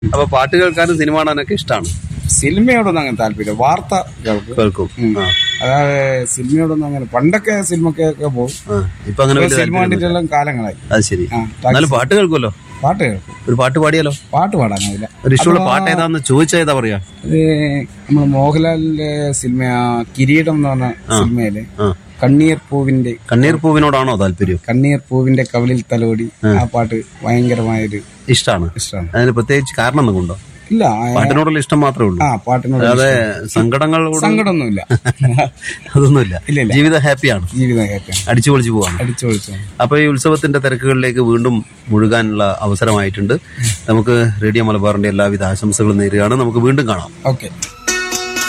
അപ്പൊ പാട്ട് കേൾക്കാനും സിനിമ കാണാനൊക്കെ ഇഷ്ടമാണ് സിനിമയോടൊന്നും അങ്ങനെ താല്പര്യം വാർത്ത കേൾക്കും കേൾക്കും ഉം. ആ അതായത് സിനിമയോടൊന്നും അങ്ങനെ പണ്ടൊക്കെ സിനിമക്കൊക്കെ പോകും ആ. ഇപ്പൊ അങ്ങനെ വലിയ സിനിമ താല്പര്യമൊന്നുമില്ല. കണ്ടിട്ടെല്ലാം കാലങ്ങളായി അത് ശരി ആ, എന്നാലും പാട്ട് കേൾക്കുമല്ലോ പാട്ട് കേൾക്കും ഒരു പാട്ട് പാടിയാലോ പാട്ട് പാടാനാവില്ല ഒരു ഇഷ്ടമുള്ള പാട്ട് ഏതാന്ന് ചോദിച്ചാ ഏതാ പറയാ അത് നമ്മൾ മോഹൻലാലിന്റെ സിനിമ ആ കിരീടം എന്ന് പറഞ്ഞ സിനിമയില് ആ കണ്ണീർ പൂവിന്റെ കണ്ണീർ പൂവിനോടാണോ താല്പര്യം കണ്ണീർ പൂവിന്റെ കവിളിൽ തലോടി ആ പാട്ട് ഭയങ്കരമായൊരു ഇഷ്ടമാണ് ഇഷ്ടമാണ് അതിന് പ്രത്യേകിച്ച് കാരണം ഒന്നും കൊണ്ടോ ഇല്ല ആ- പാട്ടിനോടുള്ള ഇഷ്ടം മാത്രമേ ഉള്ളൂ ആ പാട്ടിനോട് അതെ സങ്കടങ്ങളോട് സങ്കടമൊന്നുമില്ല അതൊന്നുമില്ല ഇല്ല, ഇല്ല. ജീവിതം ഹാപ്പിയാണ് ജീവിതം കേൾക്കാൻ അടിച്ചു പൊളിച്ചു പോവാണ് അടിച്ചു പൊളിച്ചു അപ്പൊ ഈ ഉത്സവത്തിന്റെ തിരക്കുകളിലേക്ക് വീണ്ടും മുഴുകാനുള്ള അവസരമായിട്ടുണ്ട് നമുക്ക് റേഡിയോ മലബാറിന്റെ എല്ലാവിധ ആശംസകളും നേരുകയാണ് നമുക്ക് വീണ്ടും കാണാം ഓക്കെ